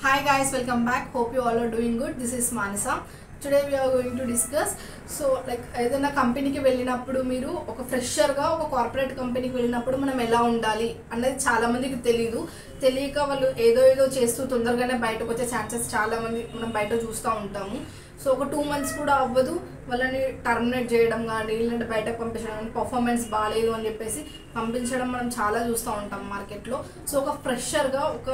Hi guys, welcome back. Hope you all are doing good. This is Manasa. Today we are going to discuss so like ఏదైనా కంపెనీకి వెళ్ళినప్పుడు మీరు ఒక ఫ్రెషర్గా ఒక corporate కంపెనీకి వెళ్ళినప్పుడు మనం ఎలా ఉండాలి అనేది చాలా మందికి తెలియదు తెలియక వాళ్ళు ఏదో ఏదో చేస్తూ తొందరగానే బయటకు వచ్చే ఛాన్సెస్ చాలా మంది మనం బయట చూస్తూ ఉంటాము సో ఒక టూ మంత్స్ కూడా అవ్వదు వాళ్ళని టర్మినేట్ చేయడం కానీ లేదంటే బయటకు పంపించడం కానీ పర్ఫార్మెన్స్ బాగాలేదు అని చెప్పేసి పంపించడం మనం చాలా చూస్తూ ఉంటాం మార్కెట్లో సో ఒక ఫ్రెషర్గా ఒక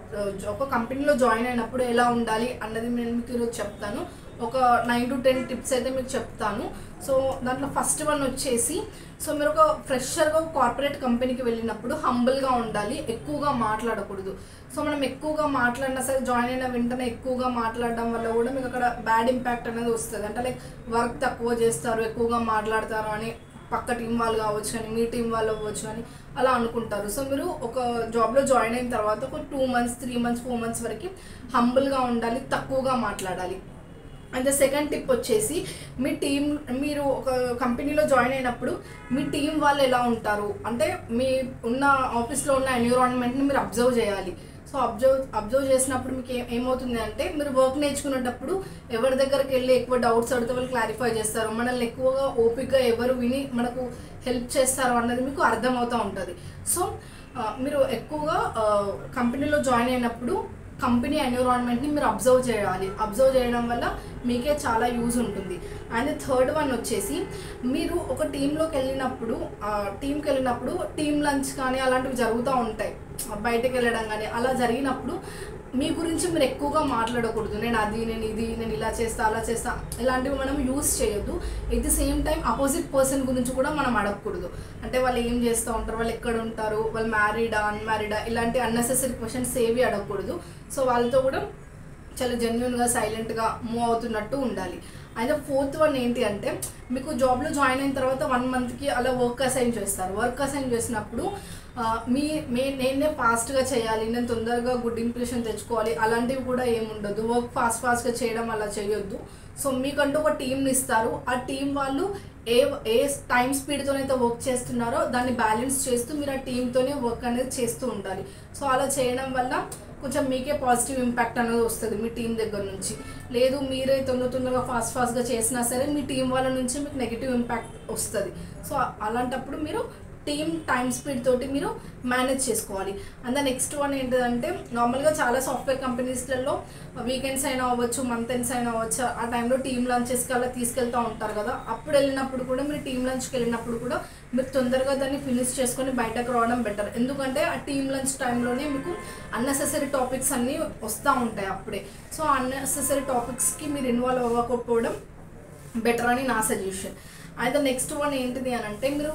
ఒక కంపెనీలో జాయిన్ అయినప్పుడు ఎలా ఉండాలి అన్నది నేను మీకు ఈరోజు చెప్తాను ఒక నైన్ టు టెన్ టిప్స్ అయితే మీకు చెప్తాను సో దాంట్లో ఫస్ట్ వన్ వచ్చేసి సో మీరు ఒక ఫ్రెషర్గా ఒక కార్పొరేట్ కంపెనీకి వెళ్ళినప్పుడు హంబుల్గా ఉండాలి ఎక్కువగా మాట్లాడకూడదు సో మనం ఎక్కువగా మాట్లాడినా సరే జాయిన్ అయిన వెంటనే ఎక్కువగా మాట్లాడడం వల్ల కూడా మీకు అక్కడ బ్యాడ్ ఇంపాక్ట్ అనేది వస్తుంది అంటే లైక్ వర్క్ తక్కువ చేస్తారు ఎక్కువగా మాట్లాడతారు అని పక్క టీం వాళ్ళు కావచ్చు కానీ మీ టీం వాళ్ళు అవ్వచ్చు కానీ అలా అనుకుంటారు సో మీరు ఒక జాబ్లో జాయిన్ అయిన తర్వాత ఒక two months three months four months వరకు హంబుల్గా ఉండాలి తక్కువగా మాట్లాడాలి అండ్ ద సెకండ్ టిప్ వచ్చేసి మీ టీం మీరు ఒక కంపెనీలో జాయిన్ అయినప్పుడు మీ టీం వాళ్ళు ఎలా ఉంటారు అంటే మీ ఉన్న ఆఫీస్లో ఉన్న ఎన్విరాన్మెంట్ని మీరు అబ్జర్వ్ చేయాలి సో అబ్జర్వ్ అబ్జర్వ్ చేసినప్పుడు మీకు ఏం ఏమవుతుంది అంటే మీరు వర్క్ నేర్చుకునేటప్పుడు ఎవరి దగ్గరికి వెళ్ళి ఎక్కువ డౌట్స్ అడిగితే వాళ్ళు క్లారిఫై చేస్తారు మనల్ని ఎక్కువగా ఓపిక్గా ఎవరు విని మనకు హెల్ప్ చేస్తారు అన్నది మీకు అర్థమవుతూ ఉంటుంది సో ఆ, మీరు ఎక్కువగా కంపెనీలో జాయిన్ అయినప్పుడు కంపెనీ ఎన్విరాన్మెంట్ని మీరు అబ్జర్వ్ చేయాలి అబ్జర్వ్ చేయడం వల్ల మీకే చాలా యూజ్ ఉంటుంది అండ్ థర్డ్ వన్ వచ్చేసి మీరు ఒక టీంలోకి వెళ్ళినప్పుడు టీంకి వెళ్ళినప్పుడు టీం లంచ్ కానీ అలాంటివి జరుగుతూ ఉంటాయి బయటకు వెళ్ళడం కానీ అలా జరిగినప్పుడు మీ గురించి మీరు ఎక్కువగా మాట్లాడకూడదు నేను అది నేను ఇది నేను ఇలా చేస్తా అలా చేస్తా ఇలాంటివి మనం యూస్ చేయొద్దు at the same time opposite person గురించి కూడా మనం అడగకూడదు అంటే వాళ్ళు ఏం చేస్తూ ఉంటారు వాళ్ళు ఎక్కడ ఉంటారు వాళ్ళు మ్యారీడా అన్మ్యారీడా ఇలాంటి అన్నెసెసరీ క్వశ్చన్స్ ఏవి అడగకూడదు సో వాళ్ళతో కూడా చాలా జెన్యున్గా సైలెంట్గా మూవ్ అవుతున్నట్టు ఉండాలి అయితే ఫోర్త్ వన్ ఏంటి అంటే మీకు జాబ్లో జాయిన్ అయిన తర్వాత వన్ మంత్కి అలా వర్క్ అసైన్ చేస్తారు వర్క్ అసైన్ చేసినప్పుడు ఆ, మీ మే నేనే ఫాస్ట్గా చేయాలి నేను తొందరగా గుడ్ ఇంప్రెషన్ తెచ్చుకోవాలి అలాంటివి కూడా ఏముండదు వర్క్ ఫాస్ట్ ఫాస్ట్గా చేయడం అలా చేయొద్దు సో మీకంటూ ఒక టీంని ఇస్తారు ఆ టీం వాళ్ళు ఏ ఏ టైం స్పీడ్తోనైతే వర్క్ చేస్తున్నారో దాన్ని బ్యాలెన్స్ చేస్తూ మీరు ఆ టీంతోనే వర్క్ అనేది చేస్తూ ఉండాలి సో అలా చేయడం వల్ల కొంచెం మీకే పాజిటివ్ ఇంపాక్ట్ అనేది వస్తుంది మీ టీం దగ్గర నుంచి లేదు మీరే తొందర తొందరగా ఫాస్ట్ ఫాస్ట్గా చేసినా సరే మీ టీం వాళ్ళ నుంచి మీకు నెగిటివ్ ఇంపాక్ట్ వస్తుంది సో అలాంటప్పుడు మీరు టీమ్ టైం స్పీడ్ తోటి మీరు మేనేజ్ చేసుకోవాలి అండ్ నెక్స్ట్ వన్ ఏంటిదంటే నార్మల్గా చాలా సాఫ్ట్వేర్ కంపెనీస్లలో వీకెండ్స్ అయినా అవ్వచ్చు మంత్ ఎండ్స్ అయినా అవ్వచ్చు ఆ టైంలో టీమ్ లంచెస్కి అలా తీసుకెళ్తూ ఉంటారు కదా అప్పుడు వెళ్ళినప్పుడు కూడా మీరు టీమ్ లంచ్కి వెళ్ళినప్పుడు కూడా మీరు తొందరగా దాన్ని ఫినిష్ చేసుకొని బయటకు రావడం బెటర్ ఎందుకంటే ఆ టీమ్ లంచ్ టైంలోనే మీకు అన్నెసెసరీ టాపిక్స్ అన్నీ వస్తూ ఉంటాయి అప్పుడే సో అన్నెసెసరీ టాపిక్స్కి మీరు ఇన్వాల్వ్ అవ్వకపోవడం బెటర్ అని నా సజెషన్ అయితే నెక్స్ట్ వన్ ఏంటిది అని అంటే మీరు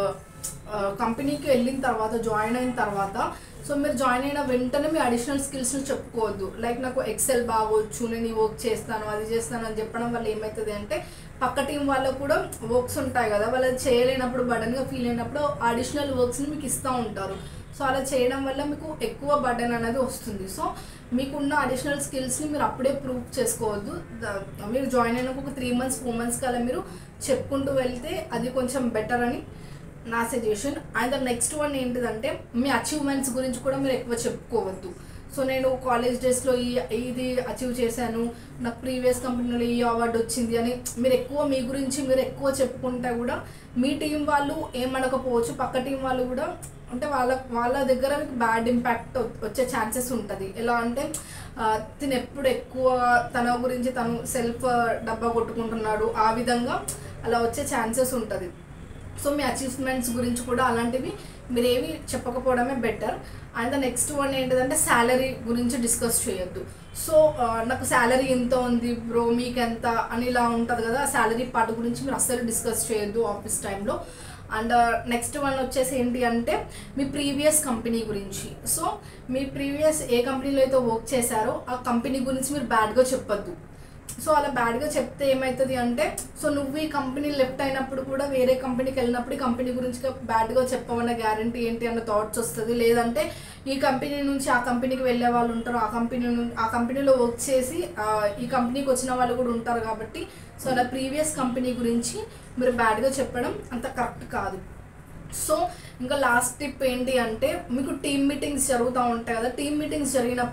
కంపెనీకి వెళ్ళిన తర్వాత జాయిన్ అయిన తర్వాత సో మీరు జాయిన్ అయిన వెంటనే మీ అడిషనల్ స్కిల్స్ని చెప్పుకోవద్దు లైక్ నాకు ఎక్సెల్ బాగొచ్చు నేను ఈ వర్క్ చేస్తాను అది చేస్తాను అని చెప్పడం వల్ల ఏమవుతుంది అంటే పక్క టీం వాళ్ళకు కూడా వర్క్స్ ఉంటాయి కదా వాళ్ళు అది చేయలేనప్పుడు బడన్గా ఫీల్ అయినప్పుడు అడిషనల్ వర్క్స్ని మీకు ఇస్తూ ఉంటారు సో అలా చేయడం వల్ల మీకు ఎక్కువ బటన్ అనేది వస్తుంది సో మీకున్న అడిషనల్ స్కిల్స్ని మీరు అప్పుడే ప్రూవ్ చేసుకోవద్దు ద- మీరు జాయిన్ అయిన ఒక త్రీ మంత్స్ ఫోర్ మంత్స్కి అలా మీరు చెప్పుకుంటూ వెళ్తే అది కొంచెం బెటర్ అని నా సజెషన్ అండ్ నెక్స్ట్ వన్ ఏంటిదంటే మీ అచీవ్మెంట్స్ గురించి కూడా మీరు ఎక్కువ చెప్పుకోవద్దు సో నేను కాలేజ్ డేస్లో ఈ ఇది అచీవ్ చేశాను నాకు ప్రీవియస్ కంపెనీలో ఈ అవార్డు వచ్చింది అని మీరు ఎక్కువ మీ గురించి మీరు ఎక్కువ చెప్పుకుంటే కూడా మీ టీం వాళ్ళు ఏమనకపోవచ్చు పక్క టీం వాళ్ళు కూడా అంటే వాళ్ళ వాళ్ళ దగ్గర మీకు బ్యాడ్ ఇంపాక్ట్ వచ్చే ఛాన్సెస్ ఉంటుంది ఎలా అంటే ఆ, తిను ఎప్పుడు ఎక్కువ తన గురించి తను సెల్ఫ్ డబ్బా కొట్టుకుంటున్నాడు ఆ విధంగా అలా వచ్చే ఛాన్సెస్ ఉంటుంది సో మీ అచీవ్మెంట్స్ గురించి కూడా అలాంటివి మీరు ఏమి చెప్పకపోవడమే బెటర్ అండ్ నెక్స్ట్ వన్ ఏంటిదంటే శాలరీ గురించి డిస్కస్ చేయొద్దు సో ఆ, నాకు శాలరీ ఎంత ఉంది బ్రో మీకు ఎంత అని ఇలా ఉంటుంది కదా ఆ శాలరీ పార్ట్ గురించి మీరు అస్సలు డిస్కస్ చేయొద్దు ఆఫీస్ టైంలో అండ్ నెక్స్ట్ వన్ వచ్చేసి ఏంటి అంటే మీ ప్రీవియస్ కంపెనీ గురించి సో మీ ప్రీవియస్ ఏ కంపెనీలో అయితే వర్క్ చేశారో ఆ కంపెనీ గురించి మీరు బ్యాడ్గా చెప్పొద్దు సో అలా బ్యాడ్గా చెప్తే ఏమవుతుంది అంటే సో నువ్వు ఈ కంపెనీ లెఫ్ట్ అయినప్పుడు కూడా వేరే కంపెనీకి వెళ్ళినప్పుడు ఈ కంపెనీ గురించి బ్యాడ్గా చెప్పవన్న గ్యారంటీ ఏంటి అన్న థాట్స్ వస్తుంది లేదంటే ఈ కంపెనీ నుంచి ఆ కంపెనీకి వెళ్ళే వాళ్ళు ఉంటారు ఆ కంపెనీ నుంచి ఆ కంపెనీలో వర్క్ చేసి ఆ, ఈ కంపెనీకి వచ్చిన వాళ్ళు కూడా ఉంటారు కాబట్టి సో అలా ప్రీవియస్ కంపెనీ గురించి మీరు బ్యాడ్గా చెప్పడం అంత కరెక్ట్ కాదు సో ఇంకా లాస్ట్ టిప్ ఏంటి అంటే మీకు టీమ్ మీటింగ్స్ జరుగుతూ ఉంటాయి కదా టీమ్ మీటింగ్స్ జరిగినప్పుడు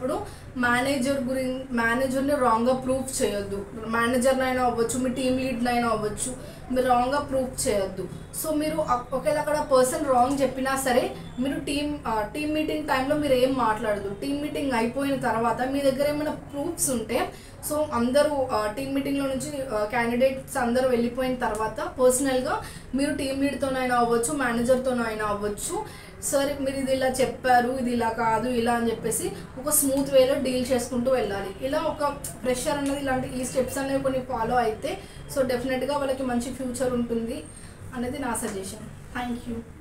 మేనేజర్ గురించి మేనేజర్ని రాంగ్గా ప్రూఫ్ చేయొద్దు మేనేజర్నైనా అవ్వచ్చు మీ టీమ్ లీడ్నైనా అవ్వచ్చు మీరు రాంగ్గా ప్రూఫ్ చేయొద్దు సో మీరు అ- ఒకవేళ అక్కడ పర్సన్ రాంగ్ చెప్పినా సరే మీరు టీమ్ టీమ్ మీటింగ్ టైంలో మీరు ఏం మాట్లాడదు టీమ్ మీటింగ్ అయిపోయిన తర్వాత మీ దగ్గర ఏమైనా ప్రూఫ్స్ ఉంటే సో అందరూ టీమ్ మీటింగ్లో నుంచి క్యాండిడేట్స్ అందరూ వెళ్ళిపోయిన తర్వాత పర్సనల్గా మీరు టీమ్ లీడ్తోనైనా అవ్వచ్చు మేనేజర్తోనైనా అవ్వచ్చు సరే మీరు ఇది ఇలా చెప్పారు ఇది ఇలా కాదు ఇలా అని చెప్పేసి ఒక స్మూత్ వేలో డీల్ చేసుకుంటూ వెళ్ళాలి ఇలా ఒక ప్రెషర్ అనేది ఇలాంటి ఈ స్టెప్స్ అనేవి కొన్ని ఫాలో అయితే సో డెఫినెట్గా వాళ్ళకి మంచి ఫ్యూచర్ ఉంటుంది అనేది నా సజెషన్ థ్యాంక్ యూ